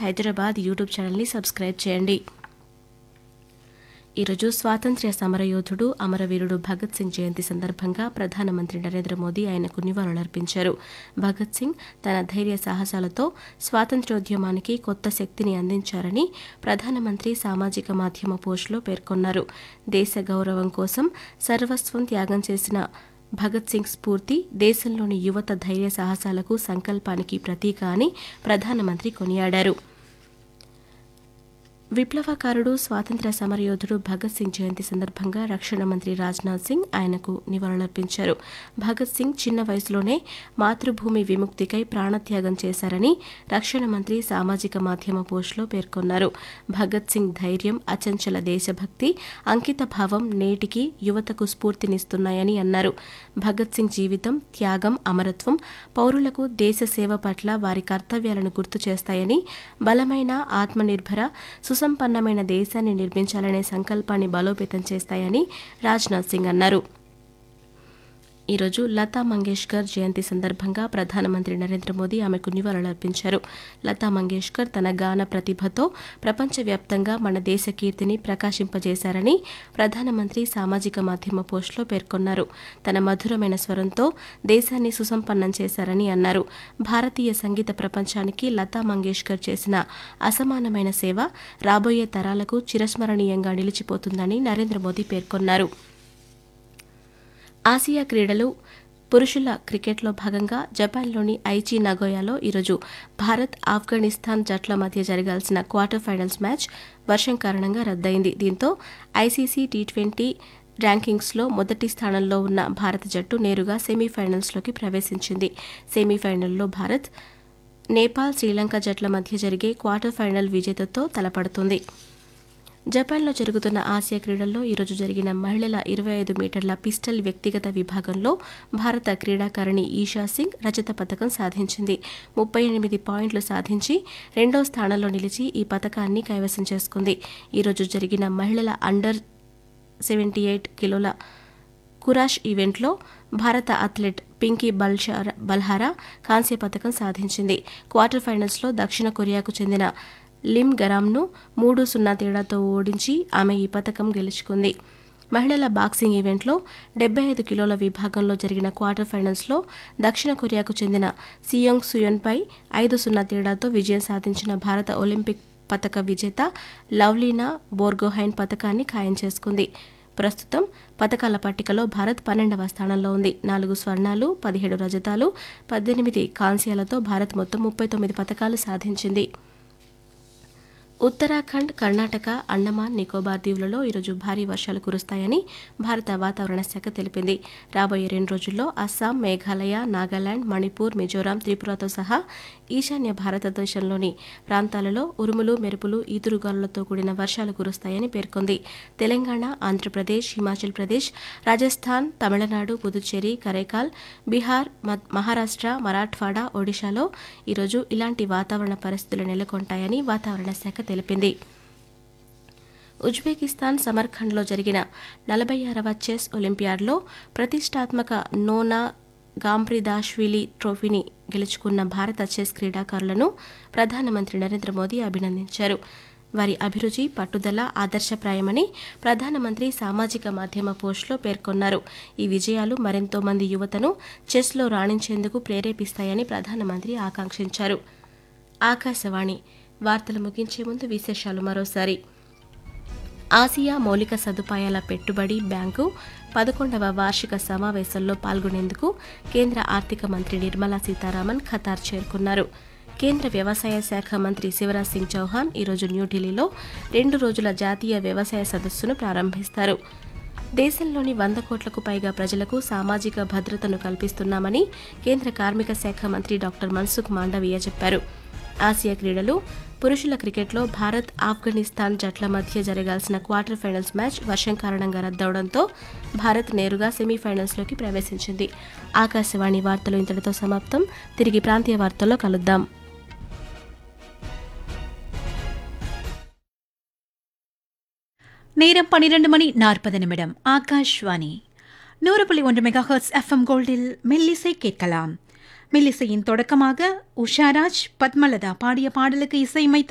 Hyderabad YouTube ఛానల్ని subscribe చేయండి ఈరోజు స్వాతంత్ర్య సమరయోధుడు అమరవీరుడు భగత్ సింగ్ జయంతి సందర్భంగా ప్రధానమంత్రి నరేంద్ర మోదీ ఆయనకు నివాళులర్పించారు భగత్ సింగ్ తన ధైర్య సాహసాలతో స్వాతంత్ర్యోద్యమానికి కొత్త శక్తిని అందించారని ప్రధానమంత్రి సామాజిక మాధ్యమ పోస్టులో పేర్కొన్నారు దేశ గౌరవం కోసం సర్వస్వం త్యాగం చేసిన భగత్ సింగ్ స్ఫూర్తి దేశంలోని యువత ధైర్య సాహసాలకు సంకల్పానికి ప్రతీక అని ప్రధానమంత్రి కొనియాడారు విప్లవకారుడు స్వాతంత్ర్య సమరయోధుడు భగత్ సింగ్ జయంతి సందర్భంగా రక్షణ మంత్రి రాజ్నాథ్ సింగ్ ఆయనకు నివాళులర్పించారు భగత్ సింగ్ చిన్న వయసులోనే మాతృభూమి విముక్తికై ప్రాణత్యాగం చేశారని రక్షణ మంత్రి సామాజిక మాధ్యమ పోస్టులో పేర్కొన్నారు భగత్ సింగ్ ధైర్యం అచంచల దేశభక్తి అంకిత భావం నేటికి యువతకు స్ఫూర్తినిస్తున్నాయని అన్నారు భగత్ సింగ్ జీవితం త్యాగం అమరత్వం పౌరులకు దేశ సేవ పట్ల వారి కర్తవ్యాలను గుర్తు చేస్తాయని బలమైన ఆత్మనిర్భర సుసంపన్నమైన దేశాన్ని నిర్మించాలనే సంకల్పాన్ని బలోపేతం చేస్తాయని రాజ్నాథ్ సింగ్ అన్నారు ఈరోజు లతా మంగేష్కర్ జయంతి సందర్భంగా ప్రధానమంత్రి నరేంద్ర మోదీ ఆమెకు నివాళులర్పించారు లతా మంగేష్కర్ తన గాన ప్రతిభతో ప్రపంచవ్యాప్తంగా మన దేశ కీర్తిని ప్రకాశింపజేశారని ప్రధానమంత్రి సామాజిక మాధ్యమ పోస్టులో పేర్కొన్నారు తన మధురమైన స్వరంతో దేశాన్ని సుసంపన్నం చేశారని అన్నారు భారతీయ సంగీత ప్రపంచానికి లతా మంగేష్కర్ చేసిన అసమానమైన సేవ రాబోయే తరాలకు చిరస్మరణీయంగా నిలిచిపోతుందని నరేంద్ర మోదీ పేర్కొన్నారు ఆసియా క్రీడలు పురుషుల క్రికెట్లో భాగంగా జపాన్లోని ఐచి నగోయాలో ఈరోజు భారత్ ఆఫ్ఘనిస్తాన్ జట్ల మధ్య జరగాల్సిన క్వార్టర్ ఫైనల్స్ మ్యాచ్ వర్షం కారణంగా రద్దయింది దీంతో ఐసీసీ టీ ట్వంటీ ర్యాంకింగ్స్లో మొదటి స్థానంలో ఉన్న భారత జట్టు నేరుగా సెమీఫైనల్స్లోకి ప్రవేశించింది సెమీఫైనల్లో భారత్ నేపాల్ శ్రీలంక జట్ల మధ్య జరిగే క్వార్టర్ ఫైనల్ విజేతతో తలపడుతుంది జపాన్లో జరుగుతున్న ఆసియా క్రీడల్లో ఈరోజు జరిగిన మహిళల ఇరవై ఐదు మీటర్ల పిస్టల్ వ్యక్తిగత విభాగంలో భారత క్రీడాకారిణి ఈషా సింగ్ రజత పథకం సాధించింది ముప్పై ఎనిమిది పాయింట్లు సాధించి రెండో స్థానంలో నిలిచి ఈ పథకాన్ని కైవసం చేసుకుంది ఈరోజు జరిగిన మహిళల అండర్ సెవెంటీ ఎయిట్ కిలోల కురాష్ ఈవెంట్లో భారత అథ్లెట్ పింకీ బల్షారా బల్హారా కాంస్య పథకం సాధించింది క్వార్టర్ ఫైనల్స్లో దక్షిణ కొరియాకు చెందిన లిమ్ గరామ్ను మూడు సున్నా తేడాతో ఓడించి ఆమె ఈ పథకం గెలుచుకుంది మహిళల బాక్సింగ్ ఈవెంట్లో డెబ్బై ఐదు కిలోల విభాగంలో జరిగిన క్వార్టర్ ఫైనల్స్లో దక్షిణ కొరియాకు చెందిన సియోంగ్ సుయన్పై ఐదు సున్నా తేడాతో విజయం సాధించిన భారత ఒలింపిక్ పథక విజేత లవ్లీనా బోర్గోహైన్ పథకాన్ని ఖాయం చేసుకుంది ప్రస్తుతం పథకాల పట్టికలో భారత్ పన్నెండవ స్థానంలో ఉంది నాలుగు స్వర్ణాలు పదిహేడు రజతాలు పద్దెనిమిది కాంస్యాలతో భారత్ మొత్తం ముప్పై తొమ్మిది పథకాలు సాధించింది ఉత్తరాఖండ్ కర్ణాటక అండమాన్ నికోబార్ దీవులలో ఈరోజు భారీ వర్షాలు కురుస్తాయని భారత వాతావరణ శాఖ తెలిపింది రాబోయే రెండు రోజుల్లో అస్సాం మేఘాలయ నాగాలాండ్ మణిపూర్ మిజోరాం త్రిపురతో సహా ఈశాన్య భారతదేశంలోని ప్రాంతాలలో ఉరుములు మెరుపులు ఈదురుగాలులతో కూడిన వర్షాలు కురుస్తాయని పేర్కొంది తెలంగాణ ఆంధ్రప్రదేశ్ హిమాచల్ ప్రదేశ్ రాజస్థాన్ తమిళనాడు పుదుచ్చేరి కరైకాల్ బీహార్ మహారాష్ట్ర మరాఠ్వాడా ఒడిశాలో ఈరోజు ఇలాంటి వాతావరణ పరిస్థితులు నెలకొంటాయని వాతావరణ శాఖ తెలిపింది ఉజ్బెకిస్తాన్ సమర్ఖండ్లో జరిగిన నలభై ఆరవ చెస్ ఒలింపియాడ్లో ప్రతిష్టాత్మక నోనా గాంప్రిదాష్విలి ట్రోఫీని గెలుచుకున్న భారత చెస్ క్రీడాకారులను ప్రధానమంత్రి నరేంద్ర మోదీ అభినందించారు వారి అభిరుచి పట్టుదల ఆదర్శప్రాయమని ప్రధానమంత్రి సామాజిక మాధ్యమ పోస్టులో పేర్కొన్నారు ఈ విజయాలు మరెంతో మంది యువతను చెస్లో రాణించేందుకు ప్రేరేపిస్తాయని ప్రధానమంత్రి ఆకాంక్షించారు ఆకాశవాణి వార్తలు ముగించే ముందు విశేషాలు మరోసారి ఆసియా మౌలిక సదుపాయాల పెట్టుబడి బ్యాంకు పదకొండవ వార్షిక సమావేశంలో పాల్గొనేందుకు కేంద్ర ఆర్థిక మంత్రి నిర్మలా సీతారామన్ ఖతార్ చేరుకున్నారు కేంద్ర వ్యవసాయ శాఖ మంత్రి శివరాజ్ సింగ్ చౌహాన్ ఈరోజు న్యూఢిల్లీలో రెండు రోజుల జాతీయ వ్యవసాయ సదస్సును ప్రారంభిస్తారు దేశంలోని వంద కోట్లకు పైగా ప్రజలకు సామాజిక భద్రతను కల్పిస్తున్నామని కేంద్ర కార్మిక శాఖ మంత్రి డాక్టర్ మన్సుఖ్ మాండవీయ చెప్పారు ఆసియా క్రీడలు పురుషుల క్రికెట్లో భారత్ ఆఫ్ఘనిస్తాన్ జట్ల మధ్య జరగాల్సిన క్వార్టర్ ఫైనల్స్ మ్యాచ్ వర్షం కారణంగా రద్దవడంతో భారత్ నేరుగా సెమీఫైనల్స్లోకి ప్రవేశించింది ఆకాశవాణి వార్తలు ఇంతటితో సమాప్తం తిరిగి ప్రాంతీయ వార్తల్లో కలుద్దాం நேரம் பனிரெண்டு மணி நாற்பது நிமிடம் ஆகாஷ்வாணி நூறு புள்ளி ஒன்று மெகா ஹர்ட்ஸ் எஃப்எம் கோல்டில் மெல்லிசை கேட்கலாம் மெல்லிசையின் தொடக்கமாக உஷாராஜ் பத்மலதா பாடிய பாடலுக்கு இசையமைத்த